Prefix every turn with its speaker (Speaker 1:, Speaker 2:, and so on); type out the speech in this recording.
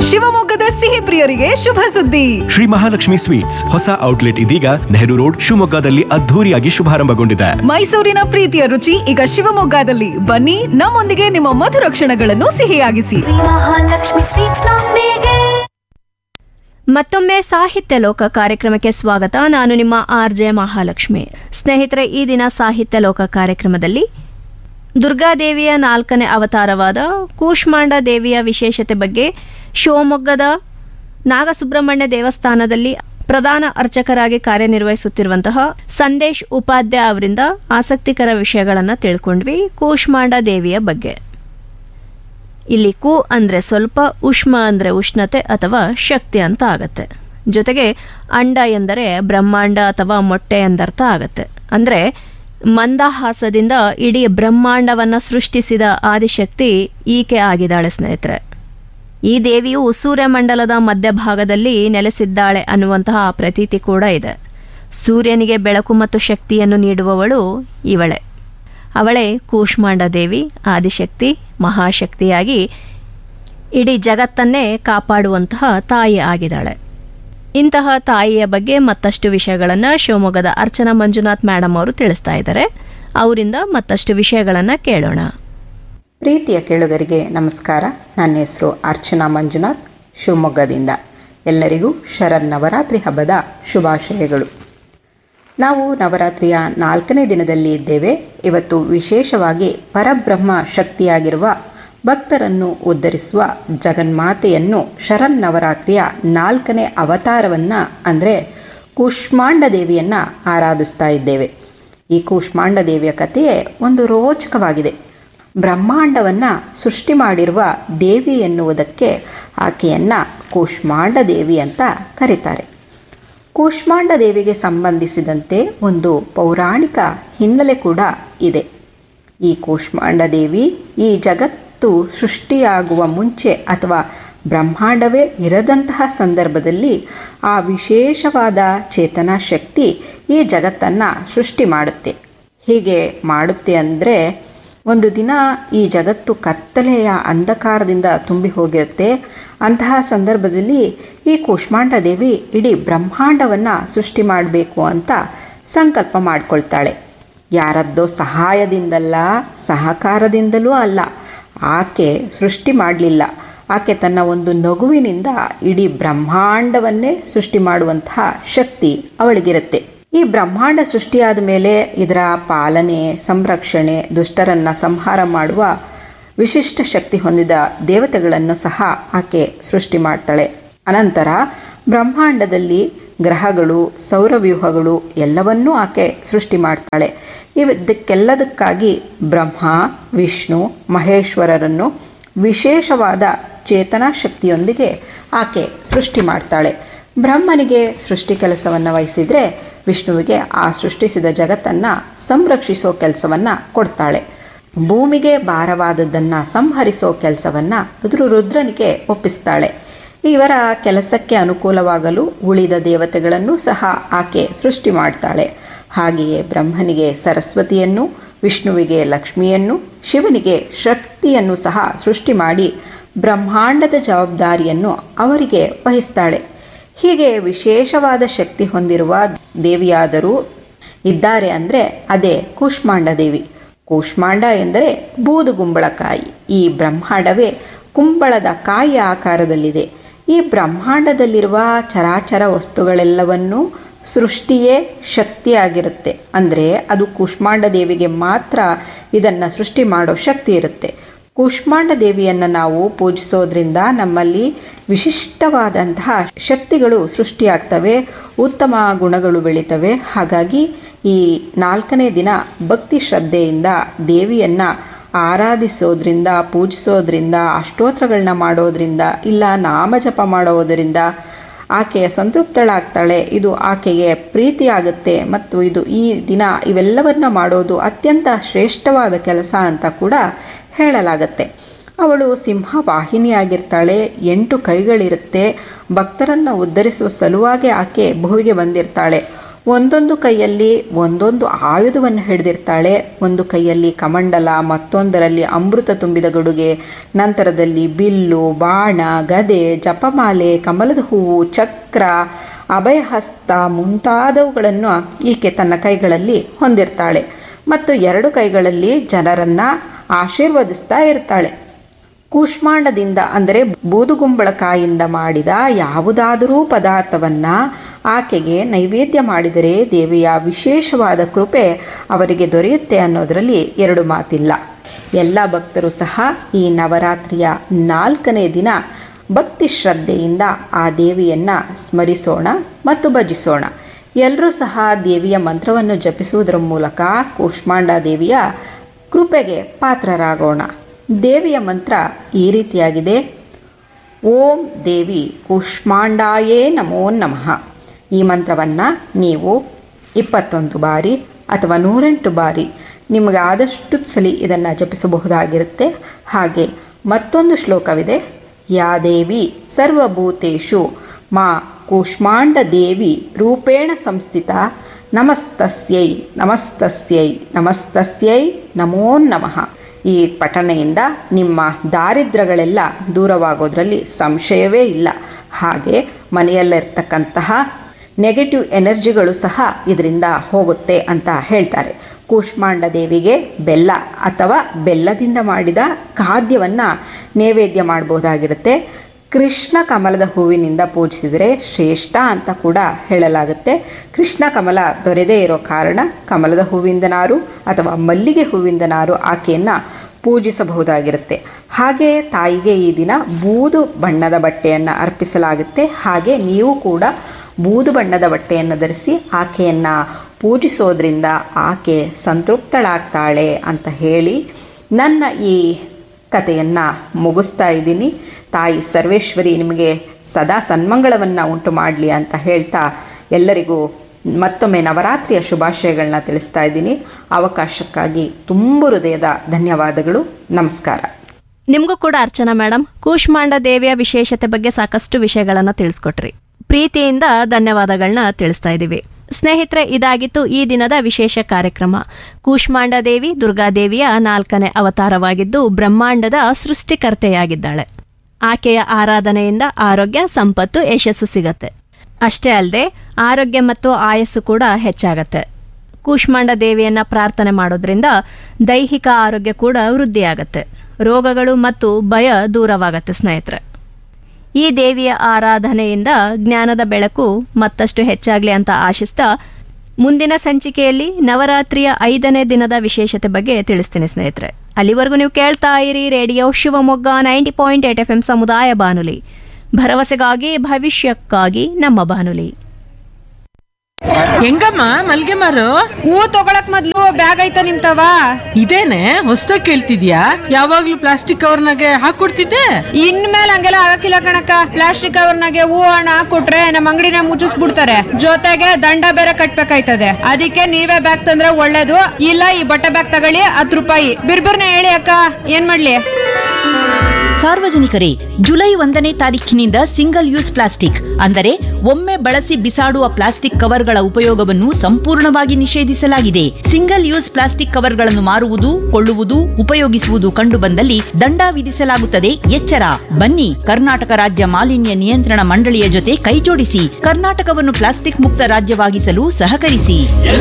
Speaker 1: ಶಿವಮೊಗ್ಗದ ಸಿಹಿ ಪ್ರಿಯರಿಗೆ ಶುಭ ಸುದ್ದಿ
Speaker 2: ಶ್ರೀ ಮಹಾಲಕ್ಷ್ಮಿ ಸ್ವೀಟ್ಸ್ ಹೊಸ ಔಟ್ಲೆಟ್ ಇದೀಗ ನೆಹರು ರೋಡ್ ಶಿವಮೊಗ್ಗದಲ್ಲಿ ಅದ್ಧೂರಿಯಾಗಿ ಶುಭಾರಂಭಗೊಂಡಿದೆ
Speaker 1: ಮೈಸೂರಿನ ಪ್ರೀತಿಯ ರುಚಿ ಈಗ ಶಿವಮೊಗ್ಗದಲ್ಲಿ ಬನ್ನಿ ನಮ್ಮೊಂದಿಗೆ ನಿಮ್ಮ ಮಧುರ ಕ್ಷಣಗಳನ್ನು ಸಿಹಿಯಾಗಿಸಿ
Speaker 3: ಮಹಾಲಕ್ಷ್ಮಿ ಸ್ವೀಟ್ಸ್ ನೊಂದಿಗೆ
Speaker 4: ಮತ್ತೊಮ್ಮೆ ಸಾಹಿತ್ಯ ಲೋಕ ಕಾರ್ಯಕ್ರಮಕ್ಕೆ ಸ್ವಾಗತ ನಾನು ನಿಮ್ಮ ಆರ್ ಜೆ ಮಹಾಲಕ್ಷ್ಮಿ ಸ್ನೇಹಿತರೆ ಈ ದಿನ ಸಾಹಿತ್ಯ ಲೋಕ ಕಾರ್ಯಕ್ರಮದಲ್ಲಿ ದುರ್ಗಾದೇವಿಯ ನಾಲ್ಕನೇ ಅವತಾರವಾದ ಕೂಷ್ಮಾಂಡ ದೇವಿಯ ವಿಶೇಷತೆ ಬಗ್ಗೆ ಶಿವಮೊಗ್ಗದ ನಾಗಸುಬ್ರಹ್ಮಣ್ಯ ದೇವಸ್ಥಾನದಲ್ಲಿ ಪ್ರಧಾನ ಅರ್ಚಕರಾಗಿ ಕಾರ್ಯನಿರ್ವಹಿಸುತ್ತಿರುವಂತಹ ಸಂದೇಶ್ ಉಪಾಧ್ಯಾಯ ಅವರಿಂದ ಆಸಕ್ತಿಕರ ವಿಷಯಗಳನ್ನು ತಿಳ್ಕೊಂಡ್ವಿ ಕೂಷ್ಮಾಂಡ ದೇವಿಯ ಬಗ್ಗೆ ಇಲ್ಲಿ ಕು ಅಂದರೆ ಸ್ವಲ್ಪ ಉಷ್ಮ ಅಂದರೆ ಉಷ್ಣತೆ ಅಥವಾ ಶಕ್ತಿ ಅಂತ ಆಗತ್ತೆ ಜೊತೆಗೆ ಅಂಡ ಎಂದರೆ ಬ್ರಹ್ಮಾಂಡ ಅಥವಾ ಮೊಟ್ಟೆ ಎಂದರ್ಥ ಆಗತ್ತೆ ಅಂದರೆ ಮಂದಹಾಸದಿಂದ ಇಡೀ ಬ್ರಹ್ಮಾಂಡವನ್ನು ಸೃಷ್ಟಿಸಿದ ಆದಿಶಕ್ತಿ ಈಕೆ ಆಗಿದ್ದಾಳೆ ಸ್ನೇಹಿತರೆ ಈ ದೇವಿಯು ಸೂರ್ಯಮಂಡಲದ ಮಧ್ಯಭಾಗದಲ್ಲಿ ನೆಲೆಸಿದ್ದಾಳೆ ಅನ್ನುವಂತಹ ಪ್ರತೀತಿ ಕೂಡ ಇದೆ ಸೂರ್ಯನಿಗೆ ಬೆಳಕು ಮತ್ತು ಶಕ್ತಿಯನ್ನು ನೀಡುವವಳು ಇವಳೆ ಅವಳೇ ಕೂಷ್ಮಾಂಡ ದೇವಿ ಆದಿಶಕ್ತಿ ಮಹಾಶಕ್ತಿಯಾಗಿ ಇಡೀ ಜಗತ್ತನ್ನೇ ಕಾಪಾಡುವಂತಹ ತಾಯಿ ಆಗಿದ್ದಾಳೆ ಇಂತಹ ತಾಯಿಯ ಬಗ್ಗೆ ಮತ್ತಷ್ಟು ವಿಷಯಗಳನ್ನು ಶಿವಮೊಗ್ಗದ ಅರ್ಚನಾ ಮಂಜುನಾಥ್ ಮೇಡಮ್ ಅವರು ತಿಳಿಸ್ತಾ ಇದ್ದಾರೆ ಅವರಿಂದ ಮತ್ತಷ್ಟು ವಿಷಯಗಳನ್ನು ಕೇಳೋಣ
Speaker 5: ಪ್ರೀತಿಯ ಕೇಳುಗರಿಗೆ ನಮಸ್ಕಾರ ನನ್ನ ಹೆಸರು ಅರ್ಚನಾ ಮಂಜುನಾಥ್ ಶಿವಮೊಗ್ಗದಿಂದ ಎಲ್ಲರಿಗೂ ಶರನ್ನವರಾತ್ರಿ ಹಬ್ಬದ ಶುಭಾಶಯಗಳು ನಾವು ನವರಾತ್ರಿಯ ನಾಲ್ಕನೇ ದಿನದಲ್ಲಿ ಇದ್ದೇವೆ ಇವತ್ತು ವಿಶೇಷವಾಗಿ ಪರಬ್ರಹ್ಮ ಶಕ್ತಿಯಾಗಿರುವ ಭಕ್ತರನ್ನು ಉದ್ಧರಿಸುವ ಜಗನ್ಮಾತೆಯನ್ನು ಶರನ್ನವರಾತ್ರಿಯ ನಾಲ್ಕನೇ ಅವತಾರವನ್ನು ಅಂದರೆ ಕೂಷ್ಮಾಂಡ ದೇವಿಯನ್ನು ಆರಾಧಿಸ್ತಾ ಇದ್ದೇವೆ ಈ ಕೂಷ್ಮಾಂಡ ದೇವಿಯ ಕಥೆಯೇ ಒಂದು ರೋಚಕವಾಗಿದೆ ಬ್ರಹ್ಮಾಂಡವನ್ನು ಸೃಷ್ಟಿ ಮಾಡಿರುವ ದೇವಿ ಎನ್ನುವುದಕ್ಕೆ ಆಕೆಯನ್ನು ಕೂಷ್ಮಾಂಡ ದೇವಿ ಅಂತ ಕರೀತಾರೆ ಕೂಷ್ಮಾಂಡ ದೇವಿಗೆ ಸಂಬಂಧಿಸಿದಂತೆ ಒಂದು ಪೌರಾಣಿಕ ಹಿನ್ನೆಲೆ ಕೂಡ ಇದೆ ಈ ಕೂಷ್ಮಾಂಡ ದೇವಿ ಈ ಜಗತ್ತು ಸೃಷ್ಟಿಯಾಗುವ ಮುಂಚೆ ಅಥವಾ ಬ್ರಹ್ಮಾಂಡವೇ ಇರದಂತಹ ಸಂದರ್ಭದಲ್ಲಿ ಆ ವಿಶೇಷವಾದ ಚೇತನ ಶಕ್ತಿ ಈ ಜಗತ್ತನ್ನು ಸೃಷ್ಟಿ ಮಾಡುತ್ತೆ ಹೀಗೆ ಮಾಡುತ್ತೆ ಅಂದರೆ ಒಂದು ದಿನ ಈ ಜಗತ್ತು ಕತ್ತಲೆಯ ಅಂಧಕಾರದಿಂದ ತುಂಬಿ ಹೋಗಿರುತ್ತೆ ಅಂತಹ ಸಂದರ್ಭದಲ್ಲಿ ಈ ಕೂಷ್ಮಾಂಡ ದೇವಿ ಇಡೀ ಬ್ರಹ್ಮಾಂಡವನ್ನು ಸೃಷ್ಟಿ ಮಾಡಬೇಕು ಅಂತ ಸಂಕಲ್ಪ ಮಾಡಿಕೊಳ್ತಾಳೆ ಯಾರದ್ದೋ ಸಹಾಯದಿಂದಲ್ಲ ಸಹಕಾರದಿಂದಲೂ ಅಲ್ಲ ಆಕೆ ಸೃಷ್ಟಿ ಮಾಡಲಿಲ್ಲ ಆಕೆ ತನ್ನ ಒಂದು ನಗುವಿನಿಂದ ಇಡೀ ಬ್ರಹ್ಮಾಂಡವನ್ನೇ ಸೃಷ್ಟಿ ಮಾಡುವಂತಹ ಶಕ್ತಿ ಅವಳಿಗಿರುತ್ತೆ ಈ ಬ್ರಹ್ಮಾಂಡ ಸೃಷ್ಟಿಯಾದ ಮೇಲೆ ಇದರ ಪಾಲನೆ ಸಂರಕ್ಷಣೆ ದುಷ್ಟರನ್ನ ಸಂಹಾರ ಮಾಡುವ ವಿಶಿಷ್ಟ ಶಕ್ತಿ ಹೊಂದಿದ ದೇವತೆಗಳನ್ನು ಸಹ ಆಕೆ ಸೃಷ್ಟಿ ಮಾಡ್ತಾಳೆ ಅನಂತರ ಬ್ರಹ್ಮಾಂಡದಲ್ಲಿ ಗ್ರಹಗಳು ಸೌರವ್ಯೂಹಗಳು ಎಲ್ಲವನ್ನೂ ಆಕೆ ಸೃಷ್ಟಿ ಮಾಡ್ತಾಳೆ ಇದಕ್ಕೆಲ್ಲದಕ್ಕಾಗಿ ಬ್ರಹ್ಮ ವಿಷ್ಣು ಮಹೇಶ್ವರರನ್ನು ವಿಶೇಷವಾದ ಚೇತನಾ ಶಕ್ತಿಯೊಂದಿಗೆ ಆಕೆ ಸೃಷ್ಟಿ ಮಾಡ್ತಾಳೆ ಬ್ರಹ್ಮನಿಗೆ ಸೃಷ್ಟಿ ಕೆಲಸವನ್ನು ವಹಿಸಿದರೆ ವಿಷ್ಣುವಿಗೆ ಆ ಸೃಷ್ಟಿಸಿದ ಜಗತ್ತನ್ನು ಸಂರಕ್ಷಿಸೋ ಕೆಲಸವನ್ನು ಕೊಡ್ತಾಳೆ ಭೂಮಿಗೆ ಭಾರವಾದದ್ದನ್ನು ಸಂಹರಿಸೋ ಕೆಲಸವನ್ನು ರುದ್ರನಿಗೆ ಒಪ್ಪಿಸ್ತಾಳೆ ಇವರ ಕೆಲಸಕ್ಕೆ ಅನುಕೂಲವಾಗಲು ಉಳಿದ ದೇವತೆಗಳನ್ನು ಸಹ ಆಕೆ ಸೃಷ್ಟಿ ಮಾಡ್ತಾಳೆ ಹಾಗೆಯೇ ಬ್ರಹ್ಮನಿಗೆ ಸರಸ್ವತಿಯನ್ನು ವಿಷ್ಣುವಿಗೆ ಲಕ್ಷ್ಮಿಯನ್ನು ಶಿವನಿಗೆ ಶಕ್ತಿಯನ್ನು ಸಹ ಸೃಷ್ಟಿ ಮಾಡಿ ಬ್ರಹ್ಮಾಂಡದ ಜವಾಬ್ದಾರಿಯನ್ನು ಅವರಿಗೆ ವಹಿಸ್ತಾಳೆ ಹೀಗೆ ವಿಶೇಷವಾದ ಶಕ್ತಿ ಹೊಂದಿರುವ ದೇವಿಯಾದರೂ ಇದ್ದಾರೆ ಅಂದರೆ ಅದೇ ಕೂಷ್ಮಾಂಡ ದೇವಿ ಕೂಷ್ಮಾಂಡ ಎಂದರೆ ಬೂದುಗುಂಬಳಕಾಯಿ ಈ ಬ್ರಹ್ಮಾಂಡವೇ ಕುಂಬಳದ ಕಾಯಿಯ ಆಕಾರದಲ್ಲಿದೆ ಈ ಬ್ರಹ್ಮಾಂಡದಲ್ಲಿರುವ ಚರಾಚರ ವಸ್ತುಗಳೆಲ್ಲವನ್ನೂ ಸೃಷ್ಟಿಯೇ ಶಕ್ತಿಯಾಗಿರುತ್ತೆ ಅಂದರೆ ಅದು ಕೂಷ್ಮಾಂಡ ದೇವಿಗೆ ಮಾತ್ರ ಇದನ್ನು ಸೃಷ್ಟಿ ಮಾಡೋ ಶಕ್ತಿ ಇರುತ್ತೆ ಕೂಷ್ಮಾಂಡ ದೇವಿಯನ್ನು ನಾವು ಪೂಜಿಸೋದ್ರಿಂದ ನಮ್ಮಲ್ಲಿ ವಿಶಿಷ್ಟವಾದಂತಹ ಶಕ್ತಿಗಳು ಸೃಷ್ಟಿಯಾಗ್ತವೆ ಉತ್ತಮ ಗುಣಗಳು ಬೆಳೀತವೆ ಹಾಗಾಗಿ ಈ ನಾಲ್ಕನೇ ದಿನ ಭಕ್ತಿ ಶ್ರದ್ಧೆಯಿಂದ ದೇವಿಯನ್ನು ಆರಾಧಿಸೋದ್ರಿಂದ ಪೂಜಿಸೋದ್ರಿಂದ ಅಷ್ಟೋತ್ರಗಳನ್ನ ಮಾಡೋದ್ರಿಂದ ಇಲ್ಲ ನಾಮಜಪ ಮಾಡೋದರಿಂದ ಆಕೆಯ ಸಂತೃಪ್ತಳಾಗ್ತಾಳೆ ಇದು ಆಕೆಗೆ ಪ್ರೀತಿ ಆಗುತ್ತೆ ಮತ್ತು ಇದು ಈ ದಿನ ಇವೆಲ್ಲವನ್ನ ಮಾಡೋದು ಅತ್ಯಂತ ಶ್ರೇಷ್ಠವಾದ ಕೆಲಸ ಅಂತ ಕೂಡ ಹೇಳಲಾಗತ್ತೆ ಅವಳು ಸಿಂಹ ವಾಹಿನಿಯಾಗಿರ್ತಾಳೆ ಎಂಟು ಕೈಗಳಿರುತ್ತೆ ಭಕ್ತರನ್ನು ಉದ್ಧರಿಸುವ ಸಲುವಾಗಿ ಆಕೆ ಭುವಿಗೆ ಬಂದಿರ್ತಾಳೆ ಒಂದೊಂದು ಕೈಯಲ್ಲಿ ಒಂದೊಂದು ಆಯುಧವನ್ನು ಹಿಡಿದಿರ್ತಾಳೆ ಒಂದು ಕೈಯಲ್ಲಿ ಕಮಂಡಲ ಮತ್ತೊಂದರಲ್ಲಿ ಅಮೃತ ತುಂಬಿದ ಗಡುಗೆ ನಂತರದಲ್ಲಿ ಬಿಲ್ಲು ಬಾಣ ಗದೆ ಜಪಮಾಲೆ ಕಮಲದ ಹೂವು ಚಕ್ರ ಅಭಯಹಸ್ತ ಮುಂತಾದವುಗಳನ್ನು ಈಕೆ ತನ್ನ ಕೈಗಳಲ್ಲಿ ಹೊಂದಿರ್ತಾಳೆ ಮತ್ತು ಎರಡು ಕೈಗಳಲ್ಲಿ ಜನರನ್ನ ಆಶೀರ್ವದಿಸ್ತಾ ಇರ್ತಾಳೆ ಕೂಷ್ಮಾಂಡದಿಂದ ಅಂದರೆ ಬೂದುಗುಂಬಳಕಾಯಿಂದ ಮಾಡಿದ ಯಾವುದಾದರೂ ಪದಾರ್ಥವನ್ನ ಆಕೆಗೆ ನೈವೇದ್ಯ ಮಾಡಿದರೆ ದೇವಿಯ ವಿಶೇಷವಾದ ಕೃಪೆ ಅವರಿಗೆ ದೊರೆಯುತ್ತೆ ಅನ್ನೋದರಲ್ಲಿ ಎರಡು ಮಾತಿಲ್ಲ ಎಲ್ಲ ಭಕ್ತರು ಸಹ ಈ ನವರಾತ್ರಿಯ ನಾಲ್ಕನೇ ದಿನ ಭಕ್ತಿ ಶ್ರದ್ಧೆಯಿಂದ ಆ ದೇವಿಯನ್ನ ಸ್ಮರಿಸೋಣ ಮತ್ತು ಭಜಿಸೋಣ ಎಲ್ಲರೂ ಸಹ ದೇವಿಯ ಮಂತ್ರವನ್ನು ಜಪಿಸುವುದರ ಮೂಲಕ ಕೂಷ್ಮಾಂಡ ದೇವಿಯ ಕೃಪೆಗೆ ಪಾತ್ರರಾಗೋಣ ದೇವಿಯ ಮಂತ್ರ ಈ ರೀತಿಯಾಗಿದೆ ಓಂ ದೇವಿ ಕೂಷ್ಮಾಂಡಾಯೇ ನಮೋ ನಮಃ ಈ ಮಂತ್ರವನ್ನು ನೀವು ಇಪ್ಪತ್ತೊಂದು ಬಾರಿ ಅಥವಾ ನೂರೆಂಟು ಬಾರಿ ನಿಮಗೆ ಆದಷ್ಟು ಸಲಿ ಇದನ್ನು ಜಪಿಸಬಹುದಾಗಿರುತ್ತೆ ಹಾಗೆ ಮತ್ತೊಂದು ಶ್ಲೋಕವಿದೆ ಯಾ ದೇವಿ ಸರ್ವಭೂತೇಷು ಮಾ ಕೂಷ್ಮಾಂಡ ದೇವಿ ರೂಪೇಣ ಸಂಸ್ಥಿತ ನಮಸ್ತಸ್ಯೈ ನಮಸ್ತಸ್ಯೈ ನಮಸ್ತಸ್ಯೈ ನಮೋ ನಮಃ ಈ ಪಠನೆಯಿಂದ ನಿಮ್ಮ ದಾರಿದ್ರ್ಯಗಳೆಲ್ಲ ದೂರವಾಗೋದ್ರಲ್ಲಿ ಸಂಶಯವೇ ಇಲ್ಲ ಹಾಗೆ ಮನೆಯಲ್ಲಿರ್ತಕ್ಕಂತಹ ನೆಗೆಟಿವ್ ಎನರ್ಜಿಗಳು ಸಹ ಇದರಿಂದ ಹೋಗುತ್ತೆ ಅಂತ ಹೇಳ್ತಾರೆ ಕೂಷ್ಮಾಂಡ ದೇವಿಗೆ ಬೆಲ್ಲ ಅಥವಾ ಬೆಲ್ಲದಿಂದ ಮಾಡಿದ ಖಾದ್ಯವನ್ನು ನೈವೇದ್ಯ ಮಾಡಬಹುದಾಗಿರುತ್ತೆ ಕೃಷ್ಣ ಕಮಲದ ಹೂವಿನಿಂದ ಪೂಜಿಸಿದರೆ ಶ್ರೇಷ್ಠ ಅಂತ ಕೂಡ ಹೇಳಲಾಗುತ್ತೆ ಕೃಷ್ಣ ಕಮಲ ದೊರೆದೇ ಇರೋ ಕಾರಣ ಕಮಲದ ಹೂವಿಂದನಾರು ಅಥವಾ ಮಲ್ಲಿಗೆ ಹೂವಿಂದನಾರು ಆಕೆಯನ್ನು ಪೂಜಿಸಬಹುದಾಗಿರುತ್ತೆ ಹಾಗೆ ತಾಯಿಗೆ ಈ ದಿನ ಬೂದು ಬಣ್ಣದ ಬಟ್ಟೆಯನ್ನು ಅರ್ಪಿಸಲಾಗುತ್ತೆ ಹಾಗೆ ನೀವು ಕೂಡ ಬೂದು ಬಣ್ಣದ ಬಟ್ಟೆಯನ್ನು ಧರಿಸಿ ಆಕೆಯನ್ನು ಪೂಜಿಸೋದ್ರಿಂದ ಆಕೆ ಸಂತೃಪ್ತಳಾಗ್ತಾಳೆ ಅಂತ ಹೇಳಿ ನನ್ನ ಈ ಕಥೆಯನ್ನು ಮುಗಿಸ್ತಾ ಇದ್ದೀನಿ ತಾಯಿ ಸರ್ವೇಶ್ವರಿ ನಿಮಗೆ ಸದಾ ಸನ್ಮಂಗಳವನ್ನು ಉಂಟು ಮಾಡಲಿ ಅಂತ ಹೇಳ್ತಾ ಎಲ್ಲರಿಗೂ ಮತ್ತೊಮ್ಮೆ ನವರಾತ್ರಿಯ ಶುಭಾಶಯಗಳನ್ನ ತಿಳಿಸ್ತಾ ಇದ್ದೀನಿ ಅವಕಾಶಕ್ಕಾಗಿ ತುಂಬ ಹೃದಯದ ಧನ್ಯವಾದಗಳು ನಮಸ್ಕಾರ
Speaker 4: ನಿಮಗೂ ಕೂಡ ಅರ್ಚನಾ ಮೇಡಮ್ ಕೂಷ್ಮಾಂಡ ದೇವಿಯ ವಿಶೇಷತೆ ಬಗ್ಗೆ ಸಾಕಷ್ಟು ವಿಷಯಗಳನ್ನು ತಿಳಿಸ್ಕೊಟ್ರಿ ಪ್ರೀತಿಯಿಂದ ಧನ್ಯವಾದಗಳನ್ನ ತಿಳಿಸ್ತಾ ಇದ್ದೀವಿ ಸ್ನೇಹಿತರೆ ಇದಾಗಿತ್ತು ಈ ದಿನದ ವಿಶೇಷ ಕಾರ್ಯಕ್ರಮ ಕೂಷ್ಮಾಂಡ ದೇವಿ ದುರ್ಗಾದೇವಿಯ ನಾಲ್ಕನೇ ಅವತಾರವಾಗಿದ್ದು ಬ್ರಹ್ಮಾಂಡದ ಸೃಷ್ಟಿಕರ್ತೆಯಾಗಿದ್ದಾಳೆ ಆಕೆಯ ಆರಾಧನೆಯಿಂದ ಆರೋಗ್ಯ ಸಂಪತ್ತು ಯಶಸ್ಸು ಸಿಗತ್ತೆ ಅಷ್ಟೇ ಅಲ್ಲದೆ ಆರೋಗ್ಯ ಮತ್ತು ಆಯಸ್ಸು ಕೂಡ ಹೆಚ್ಚಾಗತ್ತೆ ಕೂಷ್ಮಾಂಡ ದೇವಿಯನ್ನ ಪ್ರಾರ್ಥನೆ ಮಾಡೋದ್ರಿಂದ ದೈಹಿಕ ಆರೋಗ್ಯ ಕೂಡ ವೃದ್ಧಿಯಾಗತ್ತೆ ರೋಗಗಳು ಮತ್ತು ಭಯ ದೂರವಾಗತ್ತೆ ಸ್ನೇಹಿತರೆ ಈ ದೇವಿಯ ಆರಾಧನೆಯಿಂದ ಜ್ಞಾನದ ಬೆಳಕು ಮತ್ತಷ್ಟು ಹೆಚ್ಚಾಗ್ಲಿ ಅಂತ ಆಶಿಸ್ತಾ ಮುಂದಿನ ಸಂಚಿಕೆಯಲ್ಲಿ ನವರಾತ್ರಿಯ ಐದನೇ ದಿನದ ವಿಶೇಷತೆ ಬಗ್ಗೆ ತಿಳಿಸ್ತೀನಿ ಸ್ನೇಹಿತರೆ ಅಲ್ಲಿವರೆಗೂ ನೀವು ಕೇಳ್ತಾ ಇರಿ radio Shivamogga ninety point eight F M ಸಮುದಾಯ ಬಾನುಲಿ ಭರವಸೆಗಾಗಿ ಭವಿಷ್ಯಕ್ಕಾಗಿ ನಮ್ಮ ಬಾನುಲಿ
Speaker 6: ಹೆಂಗಮ್ಮ ಮಲ್ಗೆ ಮಾರು
Speaker 7: ಹೂ ತಗೊಳಕ್ ಮೊದ್ಲು ಬ್ಯಾಗ್ ಐತ ನಿಮ್ತವ
Speaker 6: ಇದೇನೆ ಹೊಸ್ದಾಗ್ ಕೇಳ್ತಿದ್ಯಾ ಯಾವಾಗ್ಲೂ ಪ್ಲಾಸ್ಟಿಕ್ ಕವರ್ನಾಗೆ ಹಾಕೊಡ್ತಿದ್ದೆ
Speaker 7: ಇನ್ಮೇಲೆ ಹಂಗೆಲ್ಲ ಆಗಕ್ಕಿಲ್ಲ ಕಣಕ್ಕ ಪ್ಲಾಸ್ಟಿಕ್ ಕವರ್ನಾಗೆ ಹೂ ಹಣ ಕೊಟ್ರೆ ನಮ್ಮ ಅಂಗಡಿನ ಮುಚ್ಚಿಸ್ಬಿಡ್ತಾರೆ ಜೊತೆಗೆ ದಂಡ ಬೇರೆ ಕಟ್ಬೇಕಾಯ್ತದೆ ಅದಕ್ಕೆ ನೀವೇ ಬ್ಯಾಗ್ ತಂದ್ರೆ ಒಳ್ಳೇದು ಇಲ್ಲ ಈ ಬಟ್ಟೆ ಬ್ಯಾಗ್ ತಗೊಳ್ಳಿ ಹತ್ತು ರೂಪಾಯಿ ಬಿರ್ಬಿರ್ನ ಹೇಳಿ ಅಕ್ಕ ಏನ್ ಮಾಡ್ಲಿ
Speaker 8: ಸಾರ್ವಜನಿಕರೇ ಜುಲೈ ಒಂದನೇ ತಾರೀಖಿನಿಂದ ಸಿಂಗಲ್ ಯೂಸ್ ಪ್ಲಾಸ್ಟಿಕ್ ಅಂದರೆ ಒಮ್ಮೆ ಬಳಸಿ ಬಿಸಾಡುವ ಪ್ಲಾಸ್ಟಿಕ್ ಕವರ್ಗಳ ಉಪಯೋಗವನ್ನು ಸಂಪೂರ್ಣವಾಗಿ ನಿಷೇಧಿಸಲಾಗಿದೆ ಸಿಂಗಲ್ ಯೂಸ್ ಪ್ಲಾಸ್ಟಿಕ್ ಕವರ್ಗಳನ್ನು ಮಾರುವುದು ಕೊಳ್ಳುವುದು ಉಪಯೋಗಿಸುವುದು ಕಂಡುಬಂದಲ್ಲಿ ದಂಡ ವಿಧಿಸಲಾಗುತ್ತದೆ ಎಚ್ಚರ ಬನ್ನಿ ಕರ್ನಾಟಕ ರಾಜ್ಯ ಮಾಲಿನ್ಯ ನಿಯಂತ್ರಣ ಮಂಡಳಿಯ ಜೊತೆ ಕೈಜೋಡಿಸಿ ಕರ್ನಾಟಕವನ್ನು ಪ್ಲಾಸ್ಟಿಕ್ ಮುಕ್ತ ರಾಜ್ಯವಾಗಿಸಲು ಸಹಕರಿಸಿ